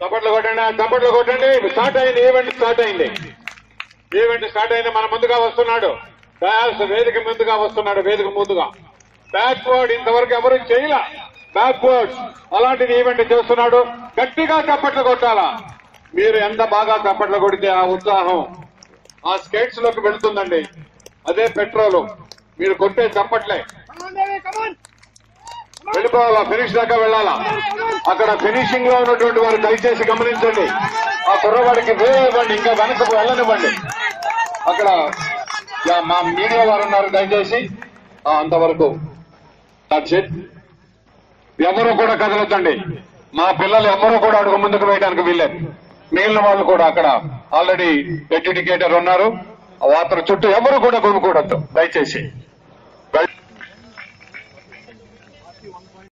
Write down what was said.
చప్పట్లు కొట్టండి చప్పట్లు కొట్టండి స్టార్ట్ అయింది ఈవెంట్ స్టార్ట్ అయింది ఈవెంట్ స్టార్ట్ అయింది మన ముందుగా వస్తున్నాడు డయాస్ వేదిక ముందుగా వస్తున్నాడు వేదిక ముందుగా బ్యాక్వర్డ్ ఇంతవరకు ఎవరు చేయలే బ్యాక్వర్డ్ అలాంటిది ఈవెంట్ చేస్తున్నాడు గట్టిగా చప్పట్లు కొట్టాలా మీరు ఎంత బాగా చప్పట్లు కొడితే ఆ ఉత్సాహం ఆ స్కేట్స్ లోకి వెళ్తుందండి అదే పెట్రోల్ మీరు కొట్టే చప్పట్లే వెళ్ళిపోవాలా ఫినిష్ దాకా వెళ్ళాలా అక్కడ ఫినిషింగ్ లో ఉన్నటువంటి వారు దయచేసి గమనించండి ఆ కుర్రవాడికి వేరే ఇవ్వండి ఇంకా వెనకకు వెళ్ళనివ్వండి అక్కడ యా, మా మీడియా వారు ఉన్నారు దయచేసి ఆ, అంతవరకు That's it. ఎవరు కూడా కదలొద్దండి మా పిల్లలు ఎవరు కూడా అడుగు ముందుకు వేయడానికి వీల్లేదు మిగిలిన వాళ్ళు కూడా అక్కడ ఆల్రెడీ ఎడ్యుకేటర్ ఉన్నారు అతని చుట్టూ ఎవరు కూడా కొనుక్కోవద్దు దయచేసి